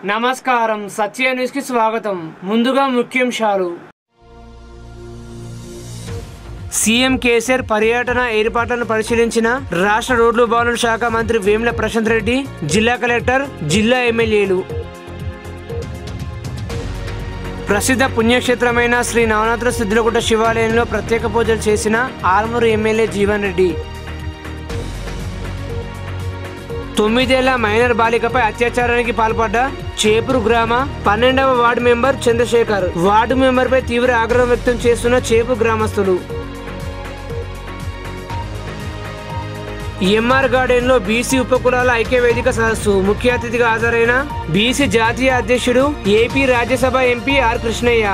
నమస్కారం సత్య న్యూస్ కి స్వాగతం ముందుగా ముఖ్యాంశాలు సీఎం కేసీఆర్ పర్యటన ఏర్పాట్లను పరిశీలించిన రాష్ట్ర రోడ్లు భవనాల శాఖ మంత్రి వేముల ప్రశాంత్ రెడ్డి జిల్లా కలెక్టర్ జిల్లా ఎమ్మెల్యేలు ప్రసిద్ధ పుణ్యక్షేత్రమైన శ్రీ నవనాథుల సిద్ధులగుట్ట శివాలయంలో ప్రత్యేక పూజలు చేసిన ఆర్మూరు ఎమ్మెల్యే జీవన్ రెడ్డి తొమ్మిదేళ్ల మైనర్ బాలికపై అత్యాచారానికి పాల్పడ్డ చేపూరు గ్రామ పన్నెండవ ward member Chandrashekar ward member పై తీవ్ర ఆగ్రహం వ్యక్తం చేస్తున్న చేపు గ్రామస్తులు ఎంఆర్ గార్డెన్ లో బీసీ ఉపకులాల ఐక్య వేదిక సదస్సు ముఖ్య అతిథిగా హాజరైన బీసీ జాతీయ అధ్యక్షుడు AP Rajya Sabha MP R Krishnaiah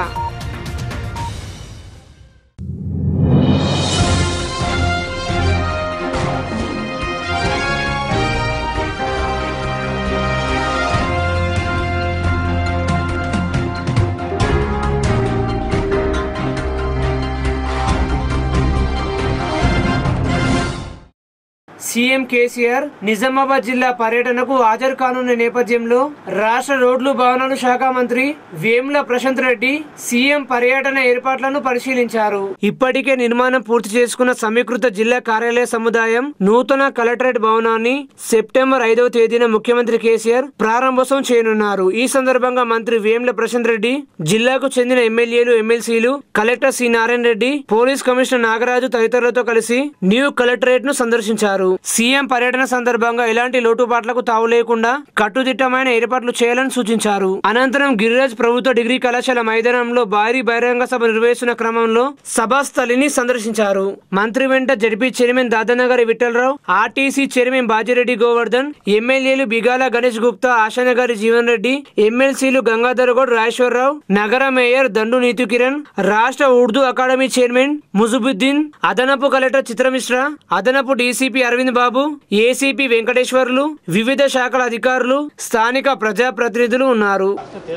CM KCR Nizamabad జిల్లా పర్యటనకు హాజరు కానున్న నేపథ్యంలో రాష్ట్ర రోడ్లు భవనాలు శాఖ మంత్రి వేముల ప్రశాంత్ రెడ్డి సీఎం పర్యటన ఏర్పాట్లను పరిశీలించారు ఇప్పటికే నిర్మాణం పూర్తి చేసుకున్న సమీకృత జిల్లా కార్యాలయ సముదాయం నూతన కలెక్టరేట్ భవనాన్ని సెప్టెంబర్ ఐదవ తేదీన ముఖ్యమంత్రి కేసీఆర్ ప్రారంభోత్సవం చేయనున్నారు ఈ సందర్భంగా మంత్రి వేముల ప్రశాంత్ రెడ్డి జిల్లాకు చెందిన ఎమ్మెల్యేలు ఎమ్మెల్సీలు collector C Narayana Reddy police commissioner Nagaraju తదితరులతో కలిసి న్యూ కలెక్టరేట్ ను సందర్శించారు సీఎం పర్యటన సందర్భంగా ఎలాంటి లోటుపాట్లకు తావు లేకుండా కట్టుదిట్టమైన ఏర్పాట్లు చేయాలని సూచించారు అనంతరం గిరిరాజ్ ప్రభుత్వ డిగ్రీ కళాశాల మైదానంలో భారీ బహిరంగ సభ నిర్వహిస్తున్న క్రమంలో సభాస్థలిని సందర్శించారు మంత్రి వెంట ZP chairman Dadanagar Vithal Rao RTC chairman Bajireddy Govardhan ఎమ్మెల్యేలు బిగాల గణేష్ గుప్తా ఆశానగరి జీవన్ రెడ్డి ఎమ్మెల్సీలు గంగాధర్ గౌడ్ రాజేశ్వరరావు నగర మేయర్ దండు నీతు కిరణ్ రాష్ట్ర ఉర్దూ అకాడమీ చైర్మన్ ముజుబుద్దీన్ అదనపు కలెక్టర్ చిత్రమిశ్రా అదనపు డీసీపీ అరవింద్ బాబు ఏసీపీ వెంకటేశ్వర్లు వివిధ శాఖల అధికారులు స్థానిక ప్రజాప్రతినిధులు ఉన్నారు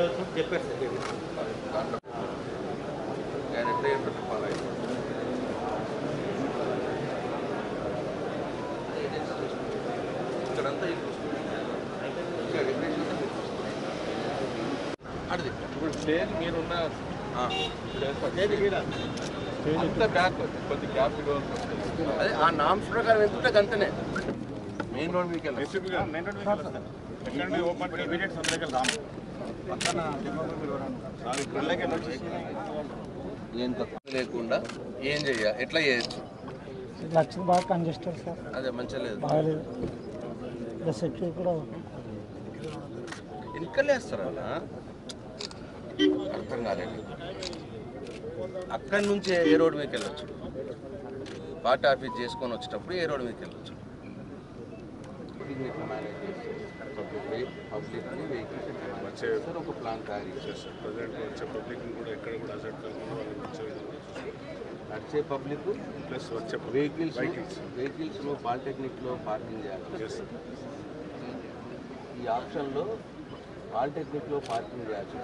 ఇక్కడంతా ఇది ఇంకా డెకరేషన్ అంతా మీరు అడిది ఇప్పుడు స్టేజ్ మీరున్న ఆ. అంత బ్యాక్ కొద్ది గ్యాప్ ఇవ్వాల్సి వస్తుంది అదే ఆ నామ్స్ ప్రకారం ఎంత అంతనే మెయిన్ రోడ్ మీకు వెళ్ళాలి ఎక్కడ ఓపెన్ ఇమీడియట్ సందర్గా రాము పక్కన ఏం తక్కువ లేకుండా ఏం చెయ్య ఎట్లా చేయొచ్చు లక్షలు బాగా కంజెస్టెడ్ సార్ అదే మంచిగా లేదు బాగాలేదు ఇంకా సెక్యూరిటీ కూడా వెనకలేస్తారు అలా అర్థం కాలేదు అక్కడి నుంచే ఏ రోడ్ మీకు వెళ్ళొచ్చు పార్టీ ఆఫీస్ చేసుకొని వచ్చేటప్పుడు ఏ రోడ్ మీకు వెళ్ళొచ్చు పబ్లిక్ వెహికల్స్ ఒక ప్లాన్ తయారు చేస్తారు ప్రజెంట్ వచ్చే పబ్లిక్ కూడా ఎక్కడ కూడా అసెట్ కాకుండా వాళ్ళకి వచ్చే విధంగా చూసుకోవాలి నడిచే పబ్లిక్ ప్లస్ వచ్చే వెహికల్స్ వెహికల్స్ వెహికల్స్లో పాలిటెక్నిక్లో పార్కింగ్ చేయాలి చేస్తారు ఈ ఆప్షన్లో పాలిటెక్నిక్లో పార్కింగ్ చేయాల్సి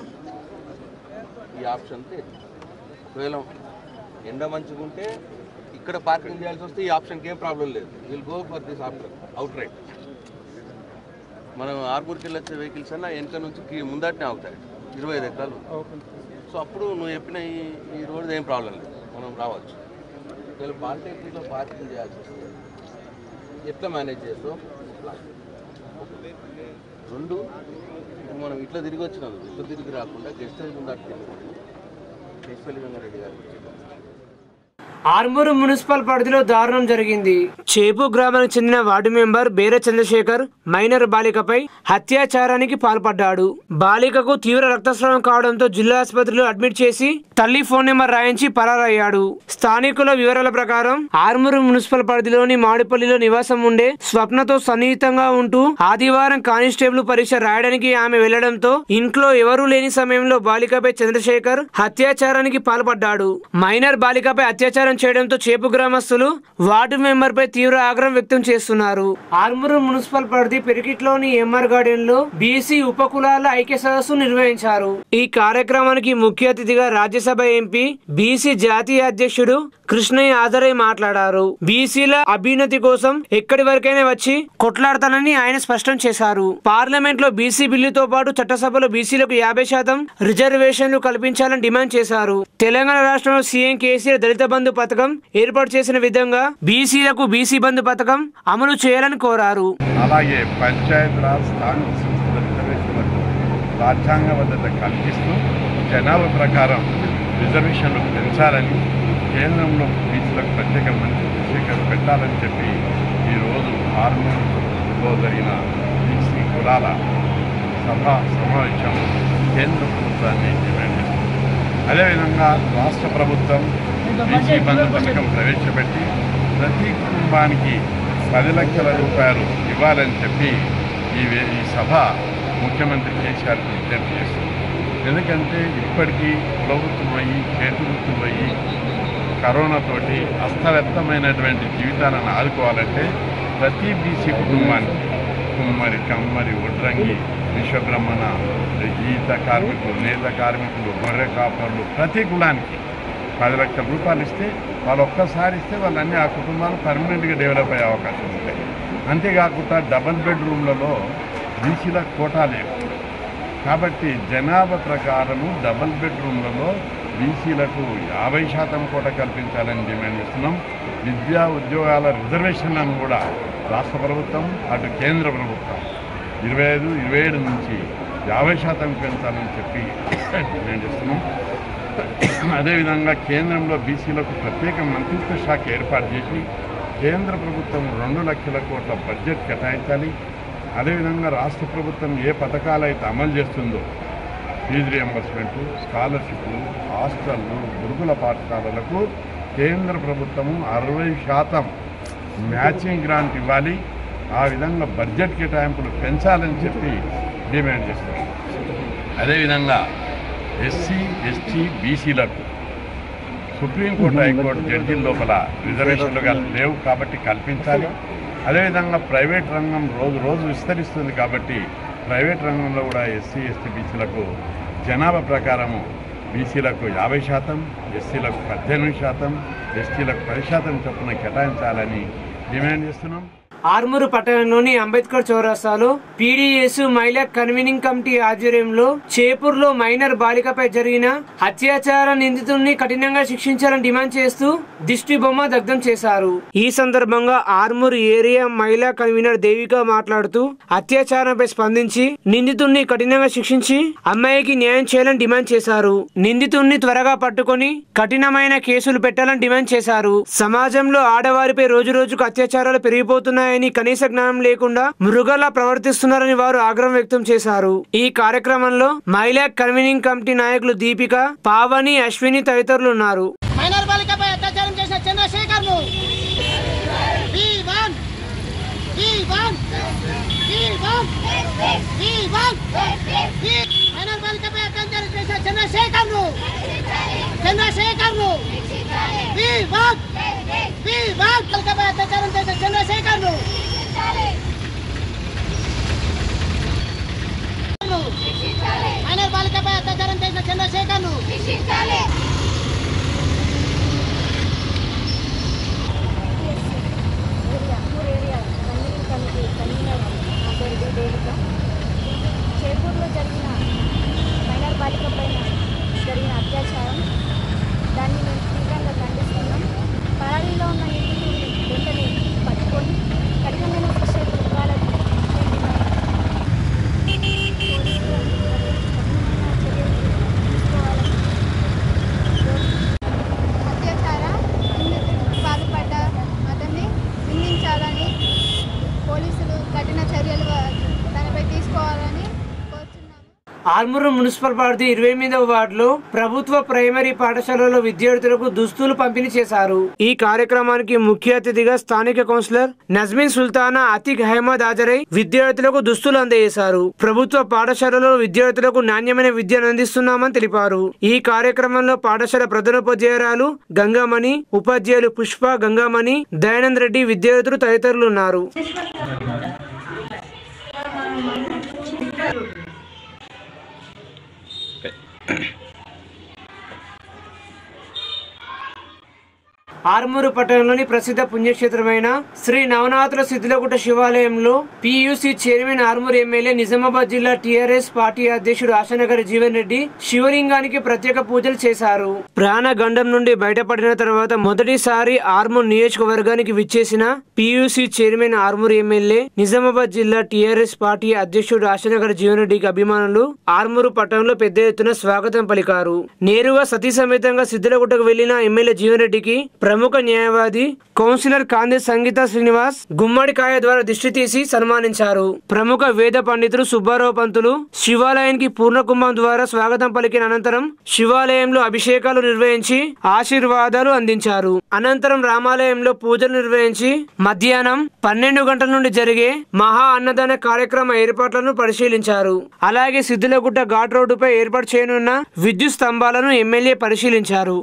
ఈ ఆప్షన్తో ఒకవేళ ఎండ మంచిగుంటే ఇక్కడ పార్కింగ్ చేయాల్సి వస్తే ఈ ఆప్షన్కి ఏం ప్రాబ్లం లేదు will go for this option out right మనం ఆర్మూర్కి వెళ్ళొచ్చే వెహికల్స్ అన్నా వెనక నుంచి కి- ముందటనే అవుతాయి ఇరవై ఐదు ఎకరాలు సో అప్పుడు నువ్వు చెప్పిన ఈ ఈ రోడ్ ఏం ప్రాబ్లం లేదు మనం రావచ్చు ఒకవేళ పాలిటెక్నిక్లో పార్కింగ్ చేయాల్సి వస్తే ఎట్లా మేనేజ్ చేస్తావు ప్లాన్ రెండు ఇప్పుడు మనం ఇట్లా తిరిగి వచ్చినాం ఇట్లా తిరిగి రాకుండా గెస్ట్ హౌస్ ఉందా కేశవల్లి వెంగారెడ్డి గారు వచ్చి ఆర్మూరు మున్సిపల్ పరిధిలో దారుణం జరిగింది చేపు గ్రామానికి చెందిన ward member Bera Chandrasekhar minor బాలికపై హత్యాచారానికి పాల్పడ్డాడు బాలికకు తీవ్ర రక్తస్రావం కావడంతో జిల్లా ఆసుపత్రిలో అడ్మిట్ చేసి తల్లి ఫోన్ నెంబర్ రాయించి పరారయ్యాడు స్థానికుల వివరాల ప్రకారం ఆర్మూరు మున్సిపల్ పరిధిలోని మాడిపల్లిలో నివాసం ఉండే స్వప్నతో సన్నిహితంగా ఉంటూ ఆదివారం కానిస్టేబుల్ పరీక్ష రాయడానికి ఆమె వెళ్లడంతో ఇంట్లో ఎవరూ లేని సమయంలో బాలికపై చంద్రశేఖర్ హత్యాచారానికి పాల్పడ్డాడు మైనర్ బాలికపై అత్యాచారం చేయడంతో చేపు గ్రామస్తులు వార్డు మెంబర్ పై తీవ్ర ఆగ్రహం వ్యక్తం చేస్తున్నారు ఆర్మూరు మున్సిపల్ పరిధి పెరికిట్లోని ఎంఆర్ గార్డెన్ లో బీసీ ఉపకులాల ఐక్య సదస్సు నిర్వహించారు ఈ కార్యక్రమానికి ముఖ్య అతిథిగా రాజ్యసభ ఎంపీ బీసీ జాతీయ అధ్యక్షుడు కృష్ణయ్య ఆదరై మాట్లాడారు బీసీల అభ్యున్నతి కోసం ఎక్కడి వరకైనా వచ్చి కొట్లాడతానని ఆయన స్పష్టం చేశారు పార్లమెంట్ లో బీసీ బిల్లుతో పాటు చట్టసభలో బీసీలకు యాభై శాతం రిజర్వేషన్లు కల్పించాలని డిమాండ్ చేశారు తెలంగాణ రాష్ట్రంలో సీఎం కేసీఆర్ దళిత బంధు పథకం ఏర్పాటు చేసిన విధంగా బీసీలకు బీసీ బంధు పథకం అమలు చేయాలని కోరారు అలాగే పంచాయత్ రాజ్ స్థానిక సంస్థల రిజర్వేషన్లకు రాజ్యాంగబద్ధత కల్పిస్తూ జనాభా ప్రకారం రిజర్వేషన్లు పెంచాలని కేంద్రంలో బీచ్లకు ప్రత్యేక మంత్రి ప్రత్యేక పెట్టాలని చెప్పి ఈరోజు ఆర్మూర్లో జరిగిన బీసీ కులాల సభ సమావేశం కేంద్ర ప్రభుత్వాన్ని డిమాండ్ చేస్తుంది అదేవిధంగా రాష్ట్ర ప్రభుత్వం బీసీ బంధు పథకం ప్రవేశపెట్టి ప్రతి కుటుంబానికి పది లక్షల రూపాయలు ఇవ్వాలని చెప్పి ఈ వే- ఈ సభ ముఖ్యమంత్రి కేసీఆర్ విజ్ఞప్తి చేస్తుంది ఎందుకంటే ఇప్పటికీ ప్రభుత్వం అయ్యి చేతువృత్తులు అయ్యి కరోనాతోటి అస్తవ్యస్తమైనటువంటి జీవితాలను ఆదుకోవాలంటే ప్రతి బీసీ కుటుంబానికి కుమ్మరి కమ్మరి ఒడ్రంగి విశ్వబ్రహ్మణ ఈత కార్మికులు నేత కార్మికులు గొర్రె కాపర్లు ప్రతి కులానికి పది లక్షల రూపాయలు ఇస్తే వాళ్ళు ఒక్కసారి ఇస్తే వాళ్ళన్నీ ఆ కుటుంబాలు పర్మనెంట్గా డెవలప్ అయ్యే అవకాశం ఉంటాయి అంతేకాకుండా డబల్ బెడ్రూమ్లలో బీసీల కోటా లేవు కాబట్టి జనాభా ప్రకారము డబల్ బెడ్రూమ్లలో బీసీలకు యాభై శాతం కోట కల్పించాలని డిమాండ్ చేస్తున్నాం విద్యా ఉద్యోగాల రిజర్వేషన్లను కూడా రాష్ట్ర ప్రభుత్వం అటు కేంద్ర ప్రభుత్వం ఇరవై ఐదు ఇరవై ఏడు నుంచి యాభై శాతం పెంచాలని చెప్పి డిమాండ్ చేస్తున్నాం అదేవిధంగా కేంద్రంలో బీసీలకు ప్రత్యేక మంత్రిత్వ శాఖ ఏర్పాటు చేసి కేంద్ర ప్రభుత్వం రెండు లక్షల కోట్ల బడ్జెట్ కేటాయించాలి అదేవిధంగా రాష్ట్ర ప్రభుత్వం ఏ పథకాలు అయితే అమలు చేస్తుందో ఫీజు రియంబర్స్మెంట్ స్కాలర్షిప్లు హాస్టళ్ళు గురుకుల పాఠశాలలకు కేంద్ర ప్రభుత్వము అరవై శాతం మ్యాచింగ్ గ్రాంట్ ఇవ్వాలి ఆ విధంగా బడ్జెట్ కేటాయింపులు పెంచాలని చెప్పి డిమాండ్ చేస్తారు అదేవిధంగా ఎస్సీ ఎస్టీ బీసీలకు సుప్రీంకోర్టు హైకోర్టు జడ్జీల లోపల రిజర్వేషన్లు కల్- లేవు కాబట్టి కల్పించాలి అదేవిధంగా ప్రైవేట్ రంగం రోజు రోజు విస్తరిస్తుంది కాబట్టి ప్రైవేట్ రంగంలో కూడా ఎస్సీ ఎస్టీ బీసీలకు జనాభా ప్రకారము బీసీలకు యాభై శాతం ఎస్సీలకు పద్దెనిమిది శాతం ఎస్టీలకు పది శాతం చొప్పున కేటాయించాలని డిమాండ్ చేస్తున్నాం ఆర్మూరు పట్టణంలోని అంబేద్కర్ చౌరస్తాలో పీడీఎస్ మహిళా కన్వీనింగ్ కమిటీ ఆధ్వర్యంలో చేపూర్లో మైనర్ బాలికపై జరిగిన అత్యాచార నిందితుల్ని కఠినంగా శిక్షించాలని డిమాండ్ చేస్తూ దిష్టి బొమ్మ దగ్ధం చేశారు ఈ సందర్భంగా ఆర్మూరు ఏరియా మహిళా కన్వీనర్ దేవిక మాట్లాడుతూ అత్యాచారంపై స్పందించి నిందితుల్ని కఠినంగా శిక్షించి అమ్మాయికి న్యాయం చేయాలని డిమాండ్ చేశారు నిందితుల్ని త్వరగా పట్టుకొని కఠినమైన కేసులు పెట్టాలని డిమాండ్ చేశారు సమాజంలో ఆడవారిపై రోజు రోజుకు అత్యాచారాలు పెరిగిపోతున్నాయని కనీస జ్ఞానం లేకుండా మృగలా ప్రవర్తిస్తున్నారని వారు ఆగ్రహం వ్యక్తం చేశారు ఈ కార్యక్రమంలో మహిళా కన్వీనింగ్ కమిటీ నాయకులు దీపిక పావని అశ్విని తదితరులు ఉన్నారు మైనర్ బాలికపై అత్యాచారం చేసిన చంద్రశేఖర్ ను మైనర్ బాలికపై అత్యాచారం చేసిన చంద్రశేఖర్ ను చంద్రశేఖర్ ను బాలికపై అత్యాచారం చేసిన చంద్రశేఖర్ ను మైనర్ బాలికపై అత్యాచారం చేసిన చంద్రశేఖర్ ను చేపూరులో జరిగిన మైనర్ బాలిక పైన జరిగిన అత్యాచారం దాన్ని మేము తీవ్రంగా ఖండిస్తున్నాం పరారీలో ఉన్న నిందితుడిని వెంటనే పట్టుకొని కఠినమైన శిక్ష ఇవ్వాలని మేము పోలీసులు మరియు కఠినమైన చర్యలు తీసుకోవాలని అత్యాచార నిందితుడు బాధపడ్డ అతన్ని నిందించాలని పోలీసులు కఠిన చర్యలు దానిపై తీసుకోవాలని కోరుతున్నాము ఆర్మూరు మున్సిపల్ పరిధి ఇరవై ఎనిమిదవ వార్డులో ప్రభుత్వ ప్రైమరీ పాఠశాలలో విద్యార్థులకు దుస్తులు పంపిణీ చేశారు ఈ కార్యక్రమానికి ముఖ్య అతిథిగా స్థానిక కౌన్సిలర్ నజ్మిన్ సుల్తానా అతిక్ అహ్మద్ హాజరై విద్యార్థులకు దుస్తులు అందజేశారు ప్రభుత్వ పాఠశాలలో విద్యార్థులకు నాణ్యమైన విద్యను అందిస్తున్నామని తెలిపారు ఈ కార్యక్రమంలో పాఠశాల ప్రధానోపాధ్యాయురాలు గంగామణి ఉపాధ్యాయులు పుష్ప గంగామణి దయానంద్ రెడ్డి విద్యార్థులు తదితరులు ఉన్నారు ఆర్మూరు పట్టణంలోని ప్రసిద్ధ పుణ్యక్షేత్రమైన శ్రీ నవనాథుల సిద్ధిలగుట్ట శివాలయంలో PUC chairman Armur MLA Nizamabad జిల్లా టీఆర్ఎస్ పార్టీ అధ్యక్షుడు ఆశనగర్ జీవన్ రెడ్డి శివలింగానికి ప్రత్యేక పూజలు చేశారు ప్రాణగండం నుండి బయటపడిన తర్వాత మొదటిసారి ఆర్మూర్ నియోజకవర్గానికి విచ్చేసిన PUC chairman Armur MLA Nizamabad జిల్లా టీఆర్ఎస్ పార్టీ అధ్యక్షుడు ఆశనగర్ జీవన్ రెడ్డికి అభిమానులు ఆర్మూరు పట్టణంలో పెద్ద ఎత్తున స్వాగతం పలికారు నేరుగా సతీ సమేతంగా సిద్ధిలగుట్టకు వెళ్లిన ఎమ్మెల్యే జీవన్ రెడ్డికి ప్రముఖ న్యాయవాది కౌన్సిలర్ కాందే సంగీత శ్రీనివాస్ గుమ్మడికాయ ద్వారా దిష్టి తీసి సన్మానించారు ప్రముఖ వేద పండితులు సుబ్బారావు పంతులు శివాలయానికి పూర్ణకుంభం ద్వారా స్వాగతం పలికిన అనంతరం శివాలయంలో అభిషేకాలు నిర్వహించి ఆశీర్వాదాలు అందించారు అనంతరం రామాలయంలో పూజలు నిర్వహించి మధ్యాహ్నం పన్నెండు గంటల నుండి జరిగే మహా అన్నదాన కార్యక్రమ ఏర్పాట్లను పరిశీలించారు అలాగే సిద్దులగుట్ట ఘాట్ రోడ్డుపై ఏర్పాటు చేయనున్న విద్యుత్ స్తంభాలను ఎమ్మెల్యే పరిశీలించారు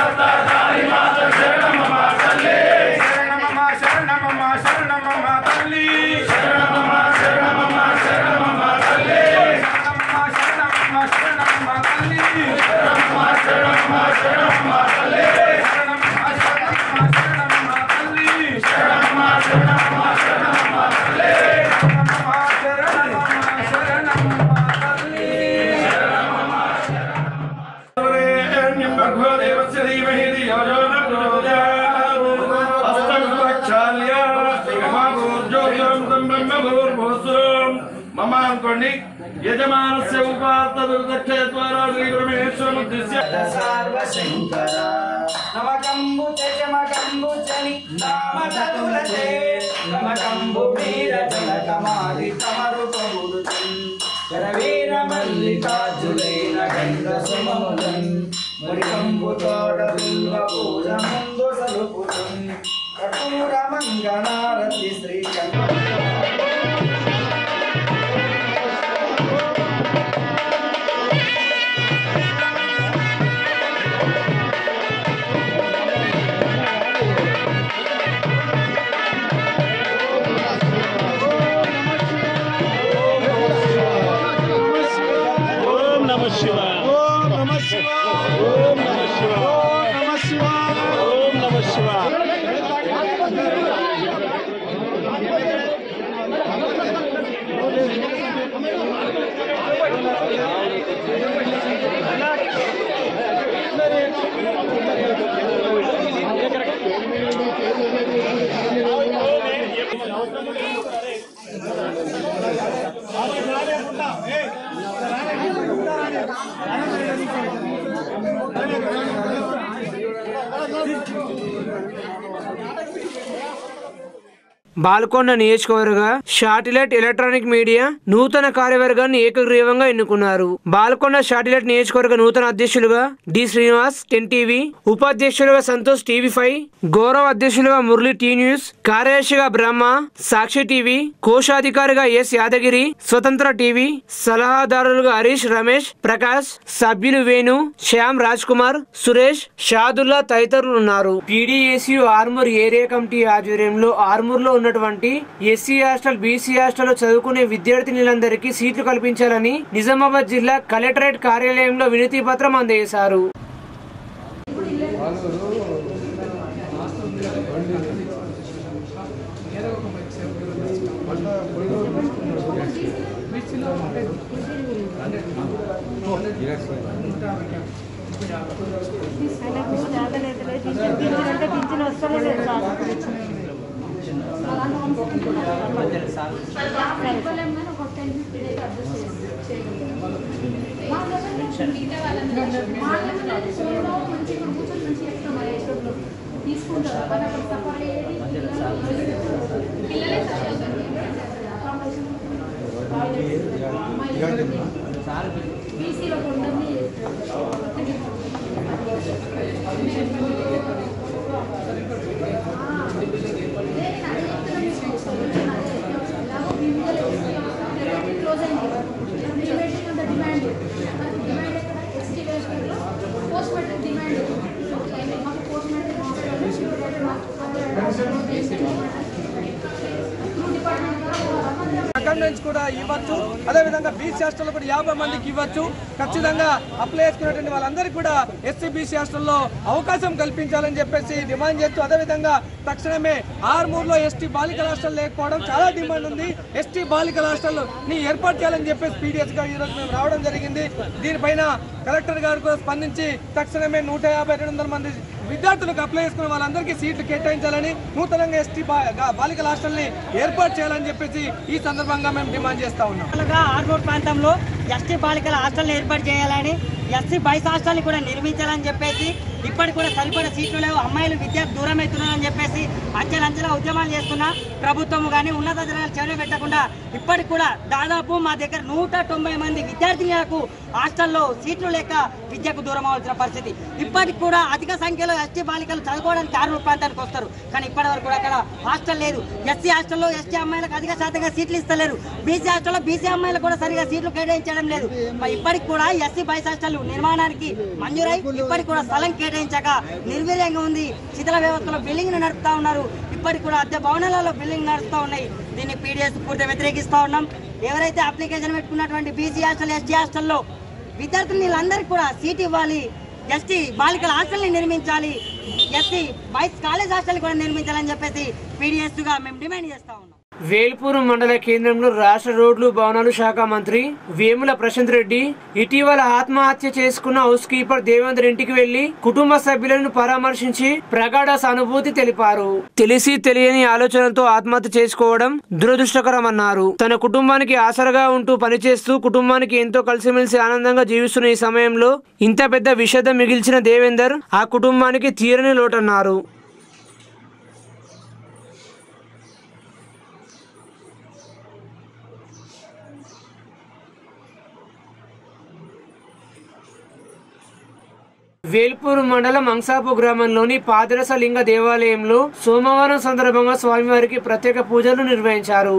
మమ అనుకోండి యజమానస్య ఉపాత్త దుర్దక్ష ద్వారా శ్రీ పరమేశ్వరుద్దేశ్య నమకంబు చమకంబు చని నామ చతులతే నమకంబు వీర జనకమారి తమరు కములు కరవీర మల్లికార్జులైన గంగ సుమములన్ మురికంబు తోడ విల్వ పూజ ముందు సలుపుతున్ కటూర మంగళారతి శ్రీ ఓం నమ శివాయ ఓం నమ శివాయ ఓం నమ శివాయ ఓం నమ శివాయ ఓం నమ శివాయ బాల్కొండ నియోజకవర్గ శాటిలైట్ ఎలక్ట్రానిక్ మీడియా నూతన కార్యవర్గాన్ని ఏకగ్రీవంగా ఎన్నుకున్నారు బాల్కొండ శాటిలైట్ నియోజకవర్గ నూతన అధ్యక్షులుగా డి శ్రీనివాస్ టెన్ టీవీ ఉపాధ్యక్షులుగా సంతోష్ టీవీ ఫైవ్ గౌరవ అధ్యక్షులుగా మురళి టీ న్యూస్ కార్యదర్శిగా బ్రహ్మ సాక్షి టీవీ కోశాధికారిగా ఎస్ యాదగిరి స్వతంత్ర టీవీ సలహాదారులుగా హరీష్ రమేష్ ప్రకాష్ సభ్యులు వేణు శ్యామ్ రాజ్ కుమార్ సురేష్ షాదుల్లా తదితరులు ఉన్నారు పీడీఎస్యు ఆర్మూర్ ఏరియా కమిటీ ఆధ్వర్యంలో ఆర్మూర్లో ఉన్నటువంటి ఎస్సీ హాస్టల్ బీసీ హాస్టల్లో చదువుకునే విద్యార్థినులందరికీ సీట్లు కల్పించాలని నిజామాబాద్ జిల్లా కలెక్టరేట్ కార్యాలయంలో వినతి పత్రం అందజేశారు తీసుకుంటారు బీసీలో కొంతమంది క్లోజ్ అయింది డిమాండ్ డిమాండ్ ఎస్టీ వేస్ట్లో పోస్ట్ మెట్రిక్ డిమాండ్ మాకు పోస్ట్ అటెండెన్స్ కూడా ఇవ్వచ్చు అదేవిధంగా బీసీ హాస్టల్లో కూడా యాభై మందికి ఇవ్వచ్చు ఖచ్చితంగా అప్లై చేసుకున్నటువంటి వాళ్ళందరికీ కూడా ఎస్సీ బీసీ హాస్టల్లో అవకాశం కల్పించాలని చెప్పేసి డిమాండ్ చేస్తూ అదేవిధంగా తక్షణమే ఆర్మూర్లో ఎస్టీ బాలికల హాస్టల్ లేకపోవడం చాలా డిమాండ్ ఉంది ఎస్టీ బాలికల హాస్టల్ ని ఏర్పాటు చేయాలని చెప్పేసి పీడిఎస్ గా ఈ రోజు మేము రావడం జరిగింది దీనిపైన కలెక్టర్ గారు కూడా స్పందించి తక్షణమే నూట యాభై రెండు వందల మంది విద్యార్థులకు అప్లై చేసుకున్న వాళ్ళందరికీ సీట్లు కేటాయించాలని నూతనంగా ఎస్టీ బాలికల హాస్టల్ ని ఏర్పాటు చేయాలని చెప్పేసి ఈ సందర్భంగా మేము డిమాండ్ చేస్తా ఉన్నాం ఆర్మూర్ ప్రాంతంలో ఎస్టీ బాలికల హాస్టల్ని ఏర్పాటు చేయాలని ఎస్సీ బాయ్స్ హాస్టల్ని కూడా నిర్మించాలని చెప్పేసి ఇప్పటికి కూడా సరిపడ సీట్లు లేవు అమ్మాయిలు విద్యకు దూరం అవుతున్నారని చెప్పేసి అంచెలంచెల ఉద్యమాలు చేస్తున్నా ప్రభుత్వం కానీ ఉన్నతాధికారులు చర్య పెట్టకుండా ఇప్పటికి కూడా దాదాపు మా దగ్గర నూట తొంభై మంది విద్యార్థినులకు హాస్టల్లో సీట్లు లేక విద్యకు దూరం అవ్వాల్సిన పరిస్థితి ఇప్పటికి కూడా అధిక సంఖ్యలో ఎస్టీ బాలికలు చదువుకోవడానికి ఆర్మూర్ ప్రాంతానికి వస్తారు కానీ ఇప్పటి వరకు కూడా అక్కడ హాస్టల్ లేదు ఎస్సీ హాస్టల్లో ఎస్టీ అమ్మాయిలకు అధిక శాతంగా సీట్లు ఇస్తలేరు బీసీ హాస్టల్లో బీసీ అమ్మాయిలకు కూడా సరిగా సీట్లు కేటాయించడం లేదు మరి ఇప్పటికి కూడా ఎస్సీ బాయ్స్ హాస్టల్ నిర్మాణానికి మంజూరై ఇప్పటికి కూడా స్థలం కేటాయించక నిర్వీర్యంగా ఉంది శిథిల వ్యవస్థలో బిల్డింగ్ నడుపుతా ఉన్నారు ఇప్పటికి కూడా అద్దె భవనాలలో బిల్డింగ్ నడుస్తూ ఉన్నాయి దీన్ని పీడిఎస్ పూర్తి వ్యతిరేకిస్తా ఉన్నాం ఎవరైతే అప్లికేషన్ పెట్టుకున్నటువంటి బీసీ హాస్టల్ ఎస్టీ హాస్టల్లో విద్యార్థులు వీళ్ళందరికీ కూడా సీట్ ఇవ్వాలి ఎస్టీ బాలికల హాస్టల్ని నిర్మించాలి ఎస్టీ బాయ్స్ కాలేజ్ హాస్టల్ కూడా నిర్మించాలని చెప్పేసి పీడిఎస్ గా మేము డిమాండ్ చేస్తా ఉన్నాం వేల్పూర్ మండల కేంద్రంలో రాష్ట్ర రోడ్లు భవనాలు శాఖ మంత్రి వేముల ప్రశాంత్ రెడ్డి ఇటీవల ఆత్మహత్య చేసుకున్న హౌస్ కీపర్ దేవేందర్ ఇంటికి వెళ్లి కుటుంబ సభ్యులను పరామర్శించి ప్రగాఢ సానుభూతి తెలిపారు తెలిసి తెలియని ఆలోచనతో ఆత్మహత్య చేసుకోవడం దురదృష్టకరమన్నారు తన కుటుంబానికి ఆసరగా ఉంటూ పనిచేస్తూ కుటుంబానికి ఎంతో కలిసిమెలిసి ఆనందంగా జీవిస్తున్న ఈ సమయంలో ఇంత పెద్ద విషాదం మిగిల్చిన దేవేందర్ ఆ కుటుంబానికి తీరని లోటన్నారు వేల్పూర్ మండలం అంసాపు గ్రామంలోని పాదరస లింగ దేవాలయంలో సోమవారం సందర్భంగా స్వామివారికి ప్రత్యేక పూజలు నిర్వహించారు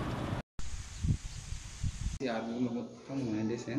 మొత్తం చేసే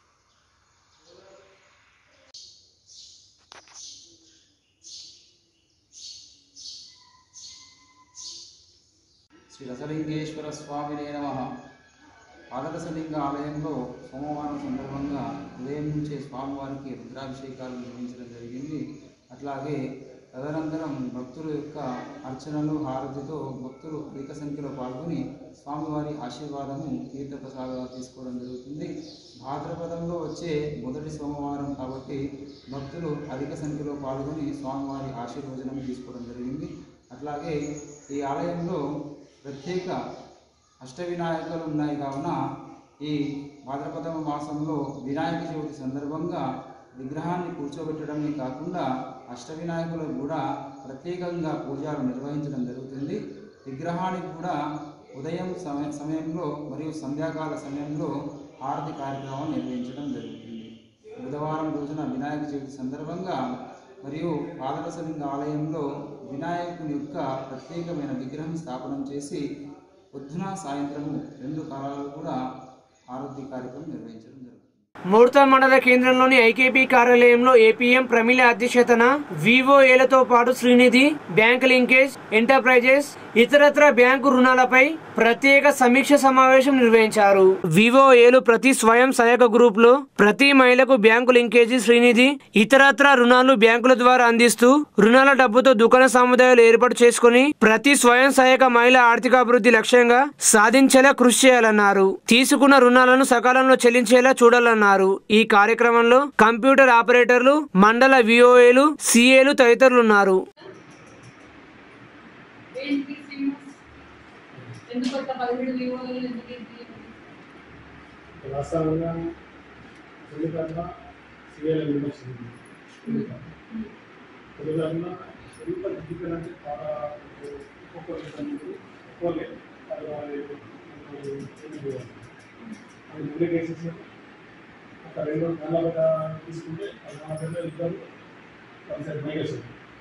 శ్రీ రసలింగేశ్వర స్వామినే నమ పాదరసలింగ ఆలయంలో సోమవారం సందర్భంగా ఉదయం నుంచే స్వామివారికి రుద్రాభిషేకాలు నిర్వహించడం జరిగింది అట్లాగే తదనంతరం భక్తుల యొక్క అర్చనలు హారతితో భక్తులు అధిక సంఖ్యలో పాల్గొని స్వామివారి ఆశీర్వాదము తీర్థప్రసాదంగా తీసుకోవడం జరుగుతుంది భాద్రపదంలో వచ్చే మొదటి సోమవారం కాబట్టి భక్తులు అధిక సంఖ్యలో పాల్గొని స్వామివారి ఆశీర్వచనం తీసుకోవడం జరిగింది అట్లాగే ఈ ఆలయంలో ప్రత్యేక అష్టవినాయకులు ఉన్నాయి కావున ఈ భాద్రపద మాసంలో వినాయక చవితి సందర్భంగా విగ్రహాన్ని కూర్చోబెట్టడమే కాకుండా అష్టవినాయకులకు కూడా ప్రత్యేకంగా పూజలు నిర్వహించడం జరుగుతుంది విగ్రహానికి కూడా ఉదయం సమయ సమయంలో మరియు సంధ్యాకాల సమయంలో హారతి కార్యక్రమం నిర్వహించడం జరుగుతుంది బుధవారం రోజున వినాయక చవితి సందర్భంగా మరియు పాదరసలింగ ఆలయంలో వినాయకుని యొక్క ప్రత్యేకమైన విగ్రహం స్థాపనం చేసి పొద్దున సాయంత్రము రెండు కాలాలు కూడా ఆరోగ్య కార్యక్రమం నిర్వహించడం జరుగుతుంది మూడత మండల కేంద్రంలోని ఐకేపీ కార్యాలయంలో ఏపీఎం ప్రమిళ అధ్యక్షతన వివోఏలతో పాటు శ్రీనిధి బ్యాంక్ లింకేజ్ ఎంటర్ప్రైజెస్ ఇతరత్ర బ్యాంకు రుణాలపై ప్రత్యేక సమీక్ష సమావేశం నిర్వహించారు వివోఏలు ప్రతి స్వయం సహాయక గ్రూప్ లో ప్రతి మహిళకు బ్యాంకు లింకేజీ శ్రీనిధి ఇతరత్ర రుణాలు బ్యాంకుల ద్వారా అందిస్తూ రుణాల డబ్బుతో దుకాణ సముదాయాలు ఏర్పాటు చేసుకుని ప్రతి స్వయం సహాయక మహిళ ఆర్థిక అభివృద్ధి లక్ష్యంగా సాధించేలా కృషి చేయాలన్నారు తీసుకున్న రుణాలను సకాలంలో చెల్లించేలా చూడాలన్నారు ఈ కార్యక్రమంలో కంప్యూటర్ ఆపరేటర్లు మండల విఓఏలు సిఏలు తదితరులు ఉన్నారు ఎందుకు కొత్త పదిహేడు వివోలు ఎందుకు ఏంటి? వాస్తవంగా తొలికర్మ సీఎల్ విమర్శించింది తొలికర్మ ఎంత డిఫికల్ అంటే చాలా ఒక్కొక్క ఒక్కోలే అది వాళ్ళు అది ముందే కేసెస్ ఒక రెండు నెలల పాటు తీసుకుంటే అది మన దగ్గర ఇద్దరు కలిసి మైగేషన్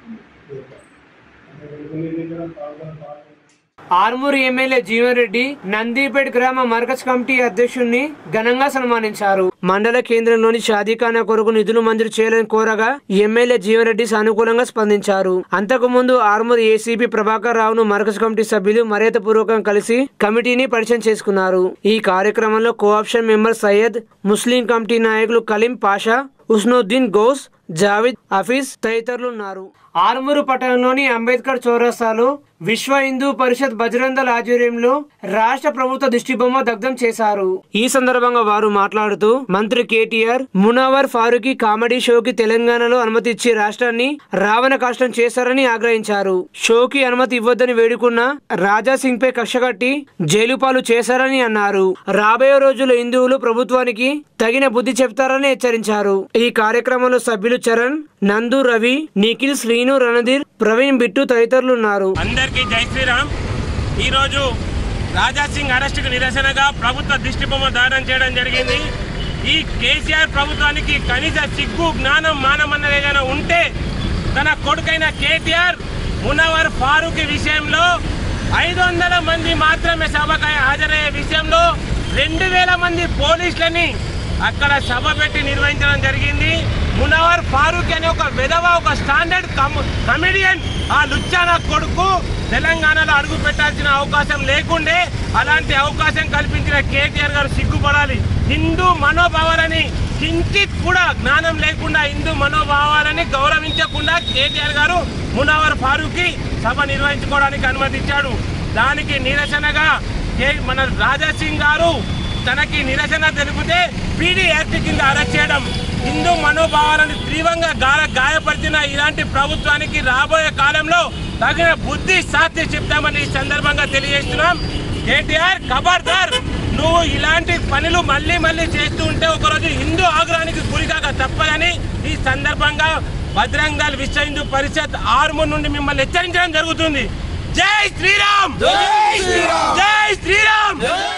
అంటే కొన్ని దగ్గర పాల్గొని పాల్గొని ఆర్మూరు ఎమ్మెల్యే జీవన్ రెడ్డి నందిపేట్ గ్రామ మర్కజ్ కమిటీ అధ్యక్షుడిని ఘనంగా సన్మానించారు మండల కేంద్రంలోని షాదీఖానా కొరకు నిధులు మంజూరు చేయాలని కోరగా ఎమ్మెల్యే జీవన్ రెడ్డి సానుకూలంగా స్పందించారు అంతకు ముందు ఆర్మూరు ఏసీపీ ప్రభాకర్ రావును మర్కజ్ కమిటీ సభ్యులు మర్యాదపూర్వకంగా కలిసి కమిటీని పరిచయం చేసుకున్నారు ఈ కార్యక్రమంలో కోఆప్షన్ మెంబర్ సయ్యద్ ముస్లిం కమిటీ నాయకులు కలీం పాషా ఉస్నుద్దీన్ గౌస్ జావిద్ హఫీజ్ తదితరులు ఉన్నారు ఆర్మూరు పట్టణంలోని అంబేద్కర్ చౌరస్తాలో విశ్వ హిందూ పరిషత్ బజరందల్ ఆధ్వర్యంలో రాష్ట్ర ప్రభుత్వ దిష్టిబొమ్మ దగ్ధం చేశారు ఈ సందర్భంగా వారు మాట్లాడుతూ మంత్రి కేటీఆర్ మునవర్ ఫారూకి కామెడీ షోకి తెలంగాణలో అనుమతి ఇచ్చి రాష్ట్రాన్ని రావణ కాష్టం చేశారని ఆగ్రహించారు షోకి అనుమతి ఇవ్వద్దని వేడుకున్న రాజా సింగ్ పై కక్ష కట్టి జైలు పాలు చేశారని అన్నారు రాబోయే రోజుల్లో హిందువులు ప్రభుత్వానికి తగిన బుద్ధి చెప్తారని హెచ్చరించారు ఈ కార్యక్రమంలో సభ్యులు చరణ్ నందు రవి నిఖిల్ శ్రీను రణధీర్ ప్రవీణ్ బిట్టు తదితరులు ఉన్నారు అందరికీ జై శ్రీరామ్ ఈరోజు రాజా సింగ్ అరెస్టుకు నిరసనగా ప్రభుత్వ దిష్టిబొమ్మ దానం చేయడం జరిగింది ఈ కేసీఆర్ ప్రభుత్వానికి కనీస సిగ్గు జ్ఞానం మానం అన్నది ఏదైనా ఉంటే తన కొడుకైన కేటీఆర్ మునవర్ ఫారూక్ విషయంలో ఐదు వందల మంది మాత్రమే సభకు హాజరయ్యే విషయంలో రెండు వేల మంది పోలీసులని అక్కడ సభ పెట్టి నిర్వహించడం జరిగింది మునవర్ ఫారూక్ అనే ఒక విధవ ఒక స్టాండర్డ్ కమెడియన్ ఆ లుచ్చానా కొడుకు తెలంగాణలో అడుగు పెట్టాల్సిన అవకాశం లేకుండే అలాంటి అవకాశం కల్పించిన కేటీఆర్ గారు సిగ్గుపడాలి హిందూ మనోభావాలని కించిత్ కూడా జ్ఞానం లేకుండా హిందూ మనోభావాలని గౌరవించకుండా కేటీఆర్ గారు మునవర్ ఫారూక్కి సభ నిర్వహించుకోవడానికి అనుమతించాడు దానికి నిరసనగా కే- మన రాజా సింగ్ గారు తనకి నిరసన తెలిపితే పీడీ యాక్ట్ కింద అరెస్ట్ చేయడం హిందూ మనోభావాలను తీవ్రంగా గాయ గాయపరిచిన ఇలాంటి ప్రభుత్వానికి రాబోయే కాలంలో తగిన బుద్ధి శాస్త్రి చెప్తామని ఈ సందర్భంగా తెలియజేస్తున్నాం కేటీఆర్ ఖబర్దార్ నువ్వు ఇలాంటి పనులు మళ్ళీ మళ్ళీ చేస్తూ ఉంటే ఒకరోజు హిందూ ఆగ్రహానికి గురికాక తప్పదని ఈ సందర్భంగా బజరంగ్ దళ్ విశ్వ హిందూ పరిషత్ ఆర్మూర్ నుండి మిమ్మల్ని హెచ్చరించడం జరుగుతుంది జై శ్రీరామ్ జై శ్రీరామ్ జై శ్రీరామ్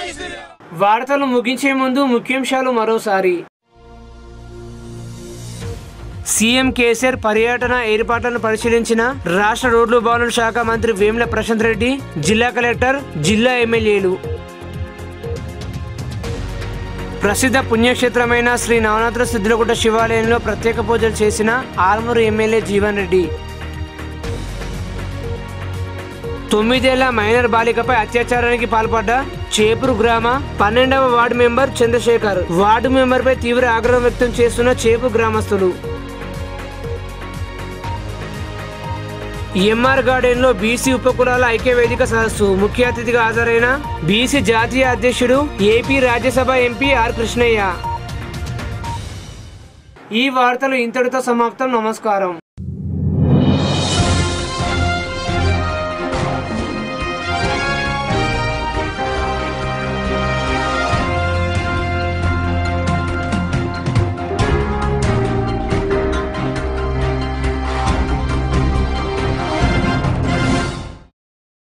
వార్తలు ముగించే ముందు ముఖ్యాంశాలు మరోసారి సీఎం కేసీఆర్ పర్యటన ఏర్పాట్లను పరిశీలించిన రాష్ట్ర రోడ్లు భవనాల శాఖ మంత్రి వేముల ప్రశాంత్ రెడ్డి జిల్లా కలెక్టర్ జిల్లా ఎమ్మెల్యేలు ప్రసిద్ధ పుణ్యక్షేత్రమైన శ్రీ నవనాథ సిద్ధులగుట్ట శివాలయంలో ప్రత్యేక పూజలు చేసిన ఆర్మూరు ఎమ్మెల్యే జీవన్ రెడ్డి తొమ్మిదేళ్ల మైనర్ బాలికపై అత్యాచారానికి పాల్పడ్డ చేపూరు గ్రామ పన్నెండవ ward member Chandrashekar ward member పై తీవ్ర ఆగ్రహం వ్యక్తం చేస్తున్న చేపూరు గ్రామస్తులు ఎంఆర్ గార్డెన్ లో బీసీ ఉపకులాల ఐక్య వేదిక సదస్సు ముఖ్య అతిథిగా హాజరైన బీసీ జాతీయ అధ్యక్షుడు AP Rajya Sabha MP R Krishnaiah ఈ వార్తలు ఇంతటితో సమాప్తం నమస్కారం